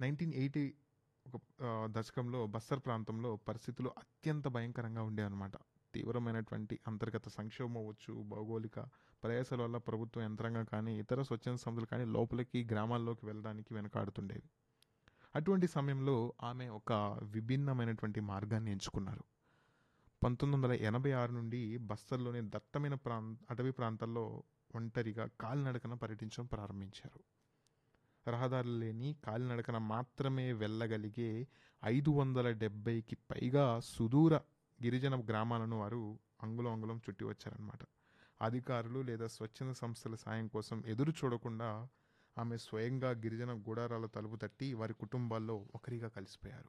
nineteen eighty ఒక ఆ, దశకంలో బస్తర్ ప్రాంతంలో పరిస్థితులు అత్యంత భయంకరంగా ఉండేవన్నమాట తీవ్రమైనటువంటి అంతర్గత సంక్షోభం అవ్వచ్చు భౌగోళిక ప్రయాసాల వల్ల ప్రభుత్వ యంత్రాంగం కానీ ఇతర స్వచ్ఛంద సంస్థలు కానీ లోపలికి గ్రామాల్లోకి వెళ్ళడానికి వెనకాడుతుండేవి అటువంటి సమయంలో ఆమె ఒక విభిన్నమైనటువంటి మార్గాన్ని ఎంచుకున్నారు పంతొమ్మిది వందల ఎనభై ఆరు నుండి బస్తర్లోని దట్టమైన ప్రాంత అటవీ ప్రాంతాల్లో ఒంటరిగా కాలినడకన పర్యటించడం ప్రారంభించారు రహదారులు లేని కాలినడకన మాత్రమే వెళ్ళగలిగే ఐదు వందల డెబ్బైకి పైగా సుదూర గిరిజన గ్రామాలను వారు అంగుళం అంగుళం చుట్టి వచ్చారనమాట అధికారులు లేదా స్వచ్ఛంద సంస్థల సాయం కోసం ఎదురు చూడకుండా ఆమె స్వయంగా గిరిజన గూడారాల తలుపు తట్టి వారి కుటుంబాల్లో ఒకరిగా కలిసిపోయారు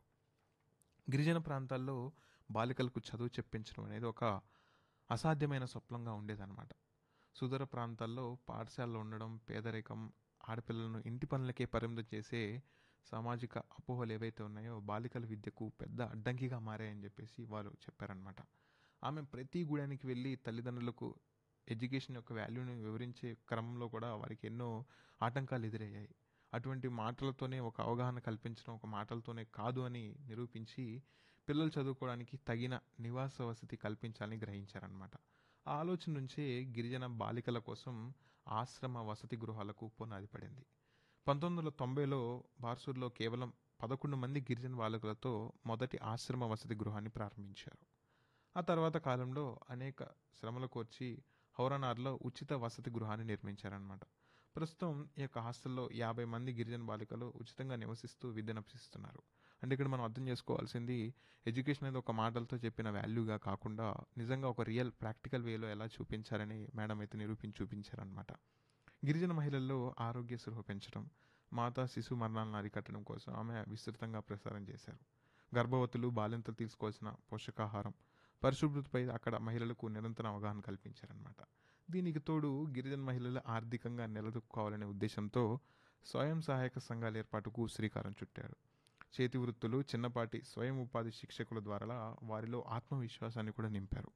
గిరిజన ప్రాంతాల్లో బాలికలకు చదువు చెప్పించడం అనేది ఒక అసాధ్యమైన స్వప్నంగా ఉండేదన్నమాట సుదూర ప్రాంతాల్లో పాఠశాలలో ఉండడం పేదరికం ఆడపిల్లలను ఇంటి పనులకే పరిమితం చేసే సామాజిక అపోహలు ఏవైతే ఉన్నాయో బాలికల విద్యకు పెద్ద అడ్డంకిగా మారాయని చెప్పేసి వారు చెప్పారనమాట ఆమె ప్రతి గూడానికి వెళ్ళి తల్లిదండ్రులకు ఎడ్యుకేషన్ యొక్క వాల్యూని వివరించే క్రమంలో కూడా వారికి ఎన్నో ఆటంకాలు ఎదురయ్యాయి అటువంటి మాటలతోనే ఒక అవగాహన కల్పించడం ఒక మాటలతోనే కాదు అని నిరూపించి పిల్లలు చదువుకోవడానికి తగిన నివాస వసతి కల్పించాలని గ్రహించారనమాట ఆ ఆలోచన నుంచే గిరిజన బాలికల కోసం ఆశ్రమ వసతి గృహాలకు పునాది పడింది పంతొమ్మిది వందల తొంభైలో బార్సూర్లో కేవలం పదకొండు మంది గిరిజన బాలికలతో మొదటి ఆశ్రమ వసతి గృహాన్ని ప్రారంభించారు ఆ తర్వాత కాలంలో అనేక శ్రమలు కోర్చి హౌరానార్లో ఉచిత వసతి గృహాన్ని నిర్మించారనమాట ప్రస్తుతం ఈ యొక్క హాస్టల్లో యాభై మంది గిరిజన బాలికలు ఉచితంగా నివసిస్తూ విద్యను అభ్యసిస్తున్నారు అంటే ఇక్కడ మనం అర్థం చేసుకోవాల్సింది ఎడ్యుకేషన్ అనేది ఒక మాటలతో చెప్పిన వాల్యూగా కాకుండా నిజంగా ఒక రియల్ ప్రాక్టికల్ వేలో ఎలా చూపించారని మేడం అయితే నిరూపించి చూపించారనమాట గిరిజన మహిళల్లో ఆరోగ్య స్పృహ పెంచడం మాతా శిశు మరణాలను అరికట్టడం కోసం ఆమె విస్తృతంగా ప్రసారం చేశారు గర్భవతులు బాలింతలు తీసుకోవాల్సిన పోషకాహారం పరిశుభ్రతపై అక్కడ మహిళలకు నిరంతరం అవగాహన కల్పించారనమాట దీనికి తోడు గిరిజన మహిళలు ఆర్థికంగా నిలదొక్కుకోవాలనే ఉద్దేశంతో స్వయం సహాయక సంఘాల ఏర్పాటుకు శ్రీకారం చుట్టారు చేతి వృత్తులు చిన్నపాటి స్వయం ఉపాధి శిక్షకుల ద్వారా వారిలో ఆత్మవిశ్వాసాన్ని కూడా నింపారు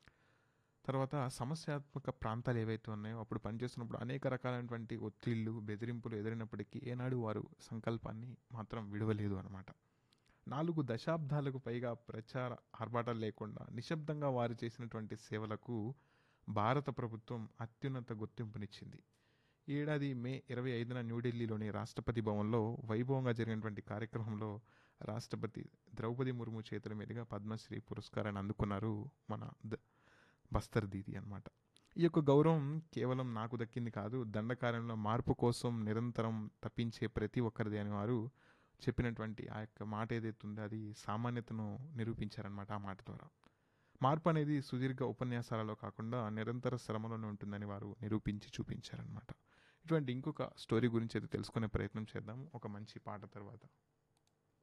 తర్వాత సమస్యాత్మక ప్రాంతాలు ఏవైతే ఉన్నాయో అప్పుడు పనిచేస్తున్నప్పుడు అనేక రకాలైనటువంటి ఒత్తిళ్లు బెదిరింపులు ఎదురైనప్పటికీ ఏనాడు వారు సంకల్పాన్ని మాత్రం విడవలేదు అనమాట నాలుగు దశాబ్దాలకు పైగా ప్రచార ఆర్భాటాలు లేకుండా నిశ్శబ్దంగా వారు చేసినటువంటి సేవలకు భారత ప్రభుత్వం అత్యున్నత గుర్తింపునిచ్చింది ఈ ఏడాది మే ఇరవై ఐదున న్యూఢిల్లీలోని రాష్ట్రపతి భవన్లో వైభవంగా జరిగినటువంటి కార్యక్రమంలో రాష్ట్రపతి ద్రౌపది ముర్ము చేతుల మీదుగా పద్మశ్రీ పురస్కారాన్ని అందుకున్నారు మన ద బస్తర్ దీది అన్నమాట ఈ యొక్క గౌరవం కేవలం నాకు దక్కింది కాదు దండకార్యంలో మార్పు కోసం నిరంతరం తప్పించే ప్రతి ఒక్కరిది అని వారు చెప్పినటువంటి ఆ యొక్క మాట ఏదైతే ఉందో అది సామాన్యతను నిరూపించారనమాట ఆ మాట ద్వారా మార్పు అనేది సుదీర్ఘ ఉపన్యాసాలలో కాకుండా నిరంతర శ్రమలోనే ఉంటుందని వారు నిరూపించి చూపించారనమాట ఇటువంటి ఇంకొక స్టోరీ గురించి అయితే తెలుసుకునే ప్రయత్నం చేద్దాం ఒక మంచి పాట తర్వాత